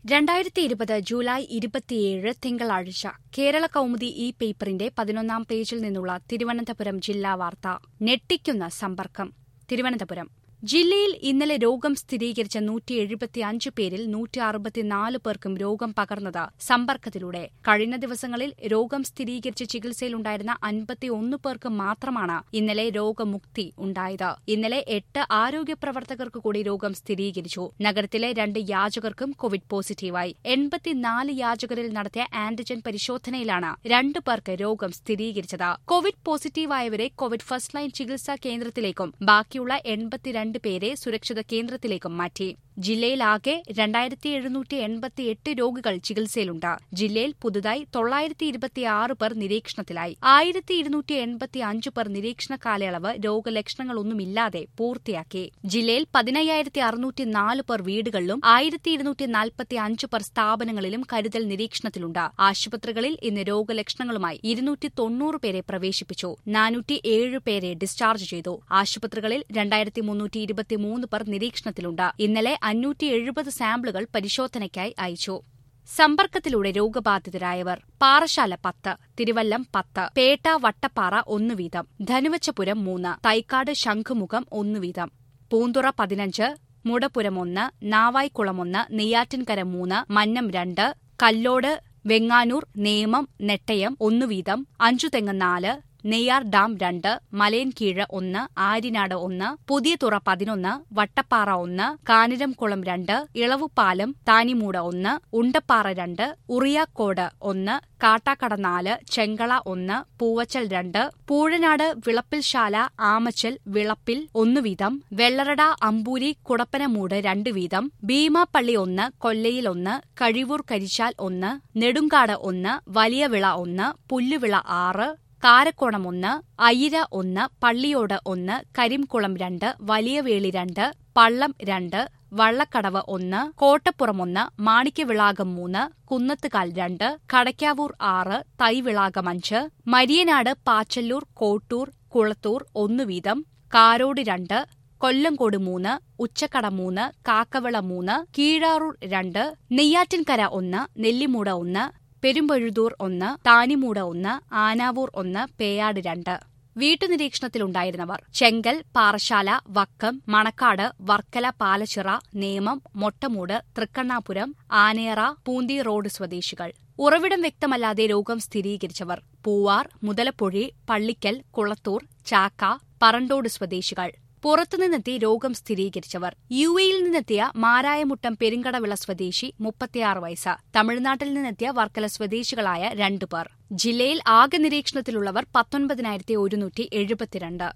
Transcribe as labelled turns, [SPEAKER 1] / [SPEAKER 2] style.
[SPEAKER 1] രണ്ടായിരത്തി ഇരുപത് ജൂലൈ ഇരുപത്തിയേഴ് തിങ്കളാഴ്ച കേരള കൗമുദി ഈ പേപ്പറിന്റെ പതിനൊന്നാം പേജിൽ നിന്നുള്ള തിരുവനന്തപുരം ജില്ലാ വാർത്ത ഞെട്ടിക്കുന്ന സമ്പർക്കം തിരുവനന്തപുരം ജില്ലയിൽ ഇന്നലെ രോഗം സ്ഥിരീകരിച്ച നൂറ്റി എഴുപത്തിയഞ്ച് പേരിൽ നൂറ്റി അറുപത്തിനാല് പേർക്കും രോഗം പകർന്നത് സമ്പർക്കത്തിലൂടെ കഴിഞ്ഞ ദിവസങ്ങളിൽ രോഗം സ്ഥിരീകരിച്ച് ചികിത്സയിലുണ്ടായിരുന്ന അൻപത്തിയൊന്ന് പേർക്ക് മാത്രമാണ് ഇന്നലെ രോഗമുക്തി ഉണ്ടായത് ഇന്നലെ എട്ട് ആരോഗ്യ പ്രവർത്തകർക്ക് കൂടി രോഗം സ്ഥിരീകരിച്ചു നഗരത്തിലെ രണ്ട് യാചകർക്കും കോവിഡ് പോസിറ്റീവായി എൺപത്തിനാല് യാചകരിൽ നടത്തിയ ആന്റിജൻ പരിശോധനയിലാണ് രണ്ട് പേർക്ക് രോഗം സ്ഥിരീകരിച്ചത് കോവിഡ് പോസിറ്റീവായവരെ കോവിഡ് ഫസ്റ്റ് ലൈൻ ചികിത്സാ കേന്ദ്രത്തിലേക്കും ബാക്കിയുള്ള എൺപത്തിരണ്ട് പേരെ സുരക്ഷിത കേന്ദ്രത്തിലേക്കും മാറ്റി ജില്ലയിലാകെ രണ്ടായിരത്തി എഴുന്നൂറ്റി എൺപത്തിയെട്ട് രോഗികൾ ചികിത്സയിലുണ്ട് ജില്ലയിൽ പുതുതായി തൊള്ളായിരത്തി ഇരുപത്തിയാറ് പേർ നിരീക്ഷണത്തിലായി ആയിരത്തി ഇരുന്നൂറ്റി എൺപത്തി അഞ്ച് പേർ നിരീക്ഷണ കാലയളവ് രോഗലക്ഷണങ്ങളൊന്നുമില്ലാതെ പൂർത്തിയാക്കി ജില്ലയിൽ പതിനയ്യായിരത്തി അറുന്നൂറ്റി നാല് പേർ വീടുകളിലും ആയിരത്തി ഇരുന്നൂറ്റി നാൽപ്പത്തി അഞ്ച് പേർ സ്ഥാപനങ്ങളിലും കരുതൽ നിരീക്ഷണത്തിലുണ്ട് ആശുപത്രികളിൽ ഇന്ന് രോഗലക്ഷണങ്ങളുമായി ഇരുന്നൂറ്റി തൊണ്ണൂറ് പേരെ പ്രവേശിപ്പിച്ചു നാനൂറ്റി ഏഴ് പേരെ ഡിസ്ചാർജ് ചെയ്തു ആശുപത്രികളിൽ രണ്ടായിരത്തി മുന്നൂറ്റി ഇരുപത്തിമൂന്ന് പേർ നിരീക്ഷണത്തിലുണ്ട് ഇന്നലെ അഞ്ഞൂറ്റി എഴുപത് സാമ്പിളുകൾ പരിശോധനയ്ക്കായി അയച്ചു സമ്പർക്കത്തിലൂടെ രോഗബാധിതരായവർ പാറശാല പത്ത് തിരുവല്ലം പത്ത് പേട്ട വട്ടപ്പാറ ഒന്ന് വീതം ധനുവച്ചപുരം മൂന്ന് തൈക്കാട് ശംഖുമുഖം ഒന്ന് വീതം പൂന്തുറ പതിനഞ്ച് മുടപ്പുരം ഒന്ന് നാവായിക്കുളം ഒന്ന് നെയ്യാറ്റിൻകര മൂന്ന് മന്നം രണ്ട് കല്ലോട് വെങ്ങാനൂർ നേമം നെട്ടയം ഒന്നു വീതം അഞ്ചുതെങ്ങ് നാല് നെയ്യാർ ഡാം രണ്ട് മലയൻകീഴ് ഒന്ന് ആര്യനാട് ഒന്ന് പുതിയ തുറ പതിനൊന്ന് വട്ടപ്പാറ ഒന്ന് കാനിരംകുളം രണ്ട് ഇളവുപാലം താനിമൂട് ഒന്ന് ഉണ്ടപ്പാറ രണ്ട് ഉറിയാക്കോട് ഒന്ന് കാട്ടാക്കട നാല് ചെങ്കള ഒന്ന് പൂവച്ചൽ രണ്ട് പൂഴനാട് വിളപ്പിൽശാല ആമച്ചൽ വിളപ്പിൽ ഒന്നു വീതം വെള്ളറട അമ്പൂരി കുടപ്പനമൂട് രണ്ട് വീതം ഭീമാപ്പള്ളി ഒന്ന് കൊല്ലയിൽ ഒന്ന് കഴിവൂർ കരിച്ചാൽ ഒന്ന് നെടുങ്കാട് ഒന്ന് വലിയവിള ഒന്ന് പുല്ലുവിള ആറ് കാരക്കോണം ഒന്ന് അയിര ഒന്ന് പള്ളിയോട് ഒന്ന് കരിംകുളം രണ്ട് വലിയവേളി രണ്ട് പള്ളം രണ്ട് വള്ളക്കടവ് ഒന്ന് കോട്ടപ്പുറം ഒന്ന് മാണിക്യവിളാകം മൂന്ന് കുന്നത്തുകാൽ രണ്ട് കടയ്ക്കാവൂർ ആറ് തൈവിളാകം അഞ്ച് മരിയനാട് പാച്ചല്ലൂർ കോട്ടൂർ കുളത്തൂർ ഒന്നു വീതം കാരോട് രണ്ട് കൊല്ലങ്കോട് മൂന്ന് ഉച്ചക്കട മൂന്ന് കാക്കവിള മൂന്ന് കീഴാറൂർ രണ്ട് നെയ്യാറ്റിൻകര ഒന്ന് നെല്ലിമൂട ഒന്ന് പെരുമ്പഴുതൂർ ഒന്ന് താനിമൂട ഒന്ന് ആനാവൂർ ഒന്ന് പേയാട് രണ്ട് വീട്ടുനിരീക്ഷണത്തിലുണ്ടായിരുന്നവർ ചെങ്കൽ പാറശാല വക്കം മണക്കാട് വർക്കല പാലച്ചിറ നേമം മൊട്ടമൂട് തൃക്കണ്ണാപുരം ആനേറ പൂന്തി റോഡ് സ്വദേശികൾ ഉറവിടം വ്യക്തമല്ലാതെ രോഗം സ്ഥിരീകരിച്ചവർ പൂവാർ മുതലപ്പൊഴി പള്ളിക്കൽ കുളത്തൂർ ചാക്ക പറണ്ടോട് സ്വദേശികൾ പുറത്തുനിന്നെത്തി രോഗം സ്ഥിരീകരിച്ചവർ യു എയിൽ നിന്നെത്തിയ മാരായമുട്ടം പെരിങ്കടവിള സ്വദേശി മുപ്പത്തിയാറ് വയസ്സ് തമിഴ്നാട്ടിൽ നിന്നെത്തിയ വർക്കല സ്വദേശികളായ രണ്ടുപേർ ജില്ലയിൽ ആകെ നിരീക്ഷണത്തിലുള്ളവർ പത്തൊൻപതിനായിരത്തി ഒരുന്നൂറ്റി എഴുപത്തിരണ്ട്